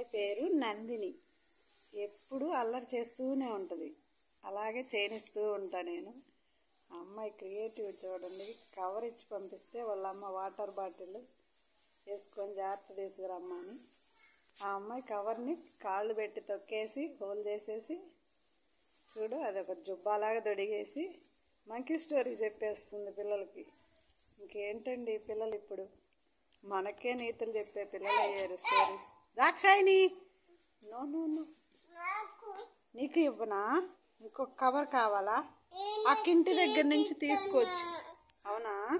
పేరు నందిని ఎప్పుడు అల్లరి చేస్తూనే ఉంటుంది అలాగే చేయనిస్తూ ఉంటా నేను ఆ అమ్మాయి క్రియేటివ్ చూడండి కవర్ ఇచ్చి పంపిస్తే వాళ్ళ అమ్మ వాటర్ బాటిల్ వేసుకొని జాగ్రత్త తీసుకురమ్మని ఆ అమ్మాయి కవర్ని కాళ్ళు పెట్టి తొక్కేసి హోల్ చేసేసి చూడు అది ఒక జుబ్బాలాగా దొడిగేసి మంకీ స్టోరీ చెప్పేస్తుంది పిల్లలకి ఇంకేంటండి పిల్లలు ఇప్పుడు మనకే నీతులు చెప్పే పిల్లలు అయ్యారు stories Dakshayini no no no నీకు ఇవ్వనా ఇంకొక కవర్ కావాలా అక్కింటి దగ్గర నుంచి తీసుకోవచ్చు అవునా